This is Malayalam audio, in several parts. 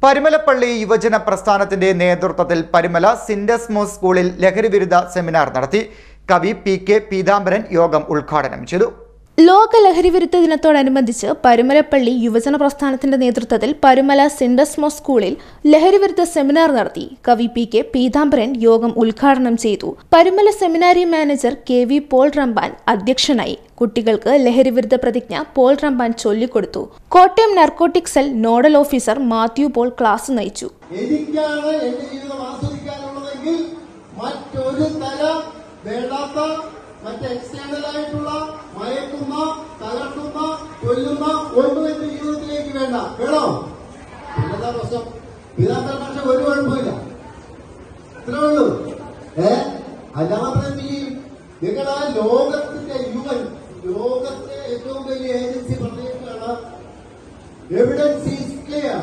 പരുമലപ്പള്ളി യുവജന പ്രസ്ഥാനത്തിന്റെ നേതൃത്വത്തിൽ പരുമല സിൻഡസ്മോസ് സ്കൂളിൽ ലഹരിവിരുദ്ധ സെമിനാർ നടത്തി കവി പി കെ പീതാംബരൻ യോഗം ഉദ്ഘാടനം ചെയ്തു ലോക ലഹരിവിരുദ്ധ ദിനത്തോടനുബന്ധിച്ച് പരുമലപ്പള്ളി യുവജന പ്രസ്ഥാനത്തിന്റെ നേതൃത്വത്തിൽ പരുമല സിൻഡസ്മോ സ്കൂളിൽ ലഹരിവിരുദ്ധ സെമിനാർ നടത്തി കവി പി കെ പീതാംബരൻ യോഗം ഉദ്ഘാടനം ചെയ്തു Parumala seminary manager K V Paul Ramban അധ്യക്ഷനായി കുട്ടികൾക്ക് ലഹരിവിരുദ്ധ പ്രതിജ്ഞ പോൾ റമ്പാൻ ചൊല്ലിക്കൊടുത്തു Kottayam narcotic cell nodal officer Mathew Paul class നയിച്ചു എനിക്കാണ് എന്റെ ജീവിതം ആസ്വദിക്കാനുള്ളതെങ്കിൽ മറ്റൊരു തല വേണ്ടാത്ത മറ്റ് എക്സ്റ്റേണൽ ആയിട്ടുള്ള മയക്കുന്ന തകർക്കുന്ന കൊല്ലുന്ന ഒന്നും എന്റെ ജീവിതത്തിലേക്ക് വേണ്ട വേണോ പിന്നെന്താ പ്രശ്നം പിതാക്കൾ പക്ഷെ ഒരു കുഴപ്പമില്ല ഇത്രേ ഉള്ളൂ ഏ അല്ലാതെ നീ നിങ്ങൾ ആ ലോകത്തിന്റെ യുവൻ ലോകത്തെ ഏറ്റവും വലിയ ഏജൻസി പറഞ്ഞിട്ടാണ് evidence is clear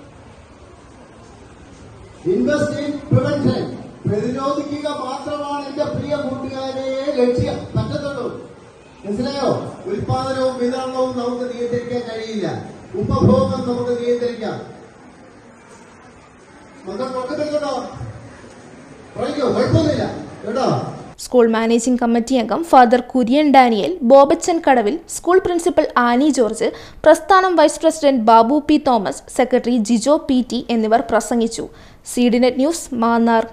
invest in prevention പ്രതിരോധിക്കുക മാത്രമാണ് എന്റെ പ്രിയ കൂട്ടുകാരെ ലക്ഷ്യം പറ്റത്തുള്ളൂ മനസ്സിലായോ ഉൽപാദനവും വിതരണവും നമുക്ക് നിയന്ത്രിക്കാൻ കഴിയില്ല ഉപഭോഗം നമുക്ക് നിയന്ത്രിക്കാം മക്കൾ നോക്കുന്നുണ്ടോ പറയോ കുഴപ്പമൊന്നുമില്ല കേട്ടോ സ്കൂൾ മാനേജിംഗ് കമ്മിറ്റി അംഗം ഫാദർ കുര്യൻ ഡാനിയൽ ബോബച്ചൻ കടവിൽ സ്കൂൾ പ്രിൻസിപ്പൽ ആനി ജോർജ് പ്രസ്ഥാനം vice president Babu P Thomas secretary Jijo P T എന്നിവർ പ്രസംഗിച്ചു സീഡിനെറ്റ് ന്യൂസ് മാന്നാർ